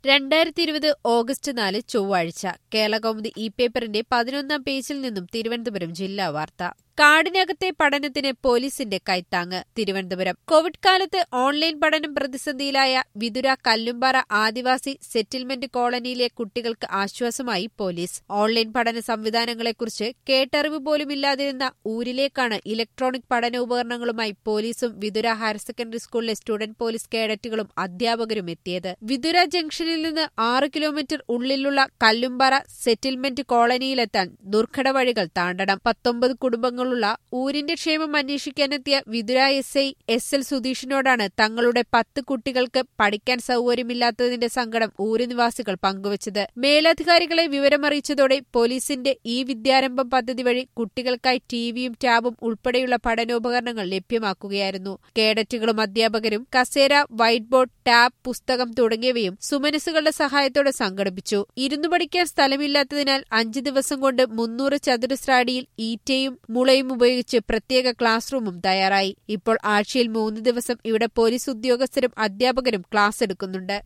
രണ്ടായിരത്തി ഇരുപത് ഓഗസ്റ്റ് നാല് ചൊവ്വാഴ്ച കേരളകൗമുദി ഇ പേപ്പറിന്റെ പതിനൊന്നാം പേജിൽ നിന്നും തിരുവനന്തപുരം ജില്ലാ വാർത്ത കാടിനകത്തെ പഠനത്തിന് പോലീസിന്റെ കൈത്താങ്ങ് തിരുവനന്തപുരം കോവിഡ് കാലത്ത് ഓൺലൈൻ പഠനം പ്രതിസന്ധിയിലായ വിതുര കല്ലുംപാറ ആദിവാസി സെറ്റിൽമെന്റ് കോളനിയിലെ കുട്ടികൾക്ക് ആശ്വാസമായി പോലീസ് ഓൺലൈൻ പഠന സംവിധാനങ്ങളെക്കുറിച്ച് കേട്ടറിവ് പോലുമില്ലാതിരുന്ന ഊരിലേക്കാണ് ഇലക്ട്രോണിക് പഠനോപകരണങ്ങളുമായി പോലീസും വിതുര ഹയർ സെക്കൻഡറി സ്കൂളിലെ സ്റ്റുഡന്റ് പോലീസ് കേഡറ്റുകളും അധ്യാപകരും എത്തിയത് വിതുര ജംഗ്ഷനിൽ നിന്ന് ആറ് കിലോമീറ്റർ ഉള്ളിലുള്ള കല്ലുംപാറ സെറ്റിൽമെന്റ് കോളനിയിലെത്താൻ ദുർഘട വഴികൾ താണ്ടണം പത്തൊമ്പത് കുടുംബങ്ങളുള്ള ഊരിന്റെ ക്ഷേമം അന്വേഷിക്കാനെത്തിയ Vithura S I S L സുധീഷിനോടാണ് തങ്ങളുടെ പത്ത് കുട്ടികൾക്ക് പഠിക്കാൻ സൗകര്യമില്ലാത്തതിന്റെ സങ്കടം ഊര് നിവാസികൾ പങ്കുവച്ചത് മേലധികാരികളെ വിവരമറിയിച്ചതോടെ പോലീസിന്റെ ഈ വിദ്യാരംഭം പദ്ധതി വഴി കുട്ടികൾക്കായി ടിവിയും ടാബും ഉൾപ്പെടെയുള്ള പഠനോപകരണങ്ങൾ ലഭ്യമാക്കുകയായിരുന്നു കേഡറ്റുകളും അധ്യാപകരും കസേര വൈറ്റ് ബോർഡ് ടാബ് പുസ്തകം തുടങ്ങിയവയും സുമനസുകളുടെ സഹായത്തോടെ സംഘടിപ്പിച്ചു ഇരുന്നു പഠിക്കാൻ സ്ഥലമില്ലാത്തതിനാൽ അഞ്ചു ദിവസം കൊണ്ട് മുന്നൂറ് ചതുരശ്രാടിയിൽ ഈറ്റയും മുളയും ഉപയോഗിച്ച് പ്രത്യേക ക്ലാസ് റൂമും തയ്യാറായി ഇപ്പോൾ ആഴ്ചയിൽ മൂന്ന് ദിവസം ഇവിടെ പോലീസ് ഉദ്യോഗസ്ഥരും അധ്യാപകരും ക്ലാസ് എടുക്കുന്നുണ്ട്